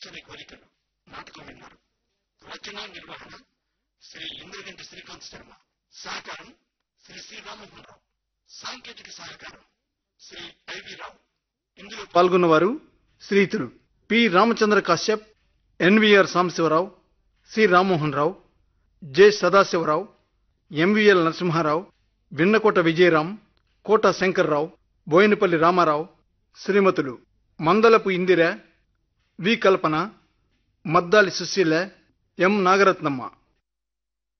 పచ్చని కోరికలు నాటకం విన్నారు రచన నిర్వహణ శ్రీ ఇంద్రగంటి శ్రీకాంత్ శర్మ సహకారం శ్రీ శ్రీరామోహన్ రావు సాంకేతిక సహకారం శ్రీ ఐవి రావు ఇందులో పాల్గొన్నవారు శ్రీతులు P Ramachandra Kashyap NVR Sambasivarao C Rammohan Rao J Sadasivarao MVL Narasimharao Vinnakota Vijayaram Kota Shankarrao Boinapalli Ramarao శ్రీమతులు మందలపు ఇందిర వి కల్పన మద్దాలి సుశీల ఎం నాగరత్నమ్మ